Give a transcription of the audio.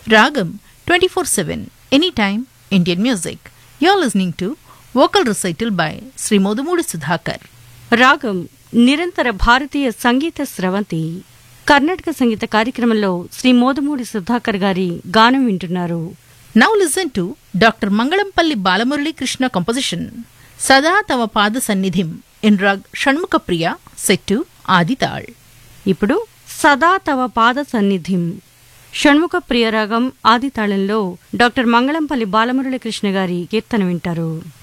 Ragam 24 7, anytime, Indian music. You're listening to vocal recital by Sri Modumudi Sudhakar. రాగం నిరంతర భారతీయ సంగీత స్రవంతి కర్ణాటక సంగీత కార్యక్రమంలో శ్రీ మోదుమూడి సుధాకర్ గారి గానం వింటున్నారు Now listen to Dr. Mangalampalli Balamurali Krishna composition Sada Tava Pada Sannidhim in Rag Shanmukha Priya set to Adital. ఇప్పుడు సదా తవ పాద సన్నిధిం షణ్ముఖ ప్రియరాగం ఆది తాళంలో డాక్టర్ మంగళంపల్లి బాలమురళి కృష్ణ గారి కీర్తన వింటారు